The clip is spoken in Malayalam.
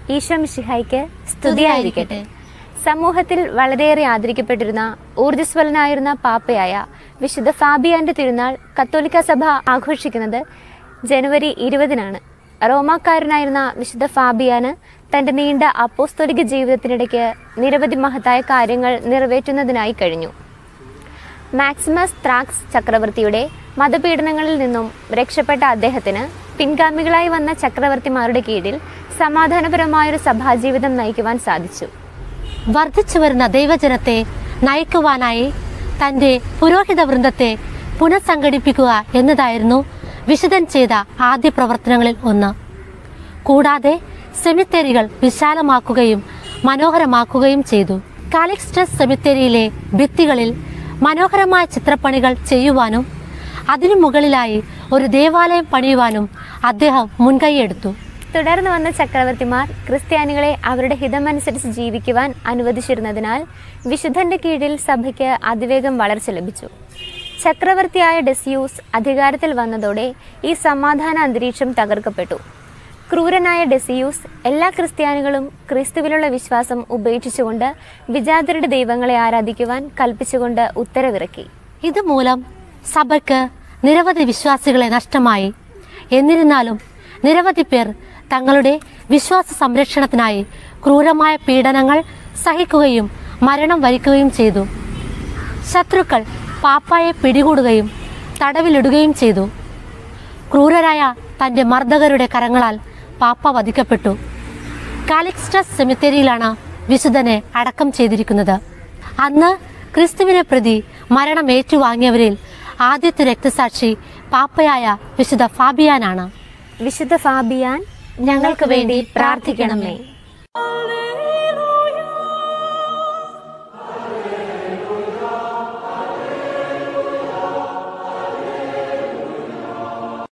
ഈശോ മിശിഹായ്ക്ക് സ്തുതിയായിരിക്കട്ടെ സമൂഹത്തിൽ വളരെയേറെ ആദരിക്കപ്പെട്ടിരുന്ന ഊർജ്ജസ്വലനായിരുന്ന പാപ്പയായ വിശുദ്ധ ഫാബിയാന്റെ തിരുനാൾ കത്തോലിക്ക സഭ ആഘോഷിക്കുന്നത് ജനുവരി ഇരുപതിനാണ് റോമാക്കാരനായിരുന്ന വിശുദ്ധ ഫാബിയാന് തന്റെ നീണ്ട അപ്പോസ്തോലിക ജീവിതത്തിനിടയ്ക്ക് നിരവധി മഹത്തായ കാര്യങ്ങൾ നിറവേറ്റുന്നതിനായി കഴിഞ്ഞു മാക്സിമസ് ത്രാക്സ് ചക്രവർത്തിയുടെ മതപീഡനങ്ങളിൽ നിന്നും രക്ഷപ്പെട്ട അദ്ദേഹത്തിന് പിൻഗാമികളായി വന്ന ചക്രവർത്തിമാരുടെ കീഴിൽ സമാധാനപരമായൊരു സഭാജീവിതം നയിക്കുവാൻ സാധിച്ചു വർദ്ധിച്ചു വരുന്ന ദൈവജനത്തെ നയിക്കുവാനായി തൻ്റെ പുരോഹിത വൃന്ദത്തെ പുനഃസംഘടിപ്പിക്കുക എന്നതായിരുന്നു വിശുദ്ധൻ ചെയ്ത ആദ്യ പ്രവർത്തനങ്ങളിൽ ഒന്ന് കൂടാതെ സെമിത്തേരികൾ വിശാലമാക്കുകയും മനോഹരമാക്കുകയും ചെയ്തു കാലിക്സ്റ്റസ് സെമിത്തേരിയിലെ ഭിത്തികളിൽ മനോഹരമായ ചിത്രപ്പണികൾ ചെയ്യുവാനും അതിനു മുകളിലായി ഒരു ദേവാലയം പണിയുവാനും അദ്ദേഹം മുൻകൈയെടുത്തു തുടർന്ന് വന്ന ചക്രവർത്തിമാർ ക്രിസ്ത്യാനികളെ അവരുടെ ഹിതമനുസരിച്ച് ജീവിക്കുവാൻ അനുവദിച്ചിരുന്നതിനാൽ വിശുദ്ധന്റെ കീഴിൽ സഭയ്ക്ക് അതിവേഗം വളർച്ച ലഭിച്ചു ചക്രവർത്തിയായ ഡെസിയൂസ് അധികാരത്തിൽ വന്നതോടെ ഈ സമാധാന അന്തരീക്ഷം തകർക്കപ്പെട്ടു ക്രൂരനായ ഡെസിയൂസ് എല്ലാ ക്രിസ്ത്യാനികളും ക്രിസ്തുവിലുള്ള വിശ്വാസം ഉപേക്ഷിച്ചുകൊണ്ട് വിജാതരുടെ ദൈവങ്ങളെ ആരാധിക്കുവാൻ കൽപ്പിച്ചുകൊണ്ട് ഉത്തരവിറക്കി ഇതുമൂലം സഭയ്ക്ക് നിരവധി വിശ്വാസികളെ നഷ്ടമായി എന്നിരുന്നാലും നിരവധി പേർ തങ്ങളുടെ വിശ്വാസ സംരക്ഷണത്തിനായി ക്രൂരമായ പീഡനങ്ങൾ സഹിക്കുകയും മരണം വരിക്കുകയും ചെയ്തു ശത്രുക്കൾ പാപ്പായെ പിടികൂടുകയും തടവിലിടുകയും ചെയ്തു ക്രൂരരായ തന്റെ മർദ്ദകരുടെ കരങ്ങളാൽ പാപ്പ വധിക്കപ്പെട്ടു കാലിക്സ്റ്റസ് സെമിത്തേരിയിലാണ് വിശുദ്ധനെ അടക്കം ചെയ്തിരിക്കുന്നത് അന്ന് ക്രിസ്തുവിനെ പ്രതി മരണം ഏറ്റുവാങ്ങിയവരിൽ ആദ്യത്തെ രക്തസാക്ഷി പാപ്പയായ വിശുദ്ധ ഫാബിയാനാണ് വിശുദ്ധ ഫാബിയാൻ ഞങ്ങൾക്ക് വേണ്ടി പ്രാർത്ഥിക്കണമേ Alleluia.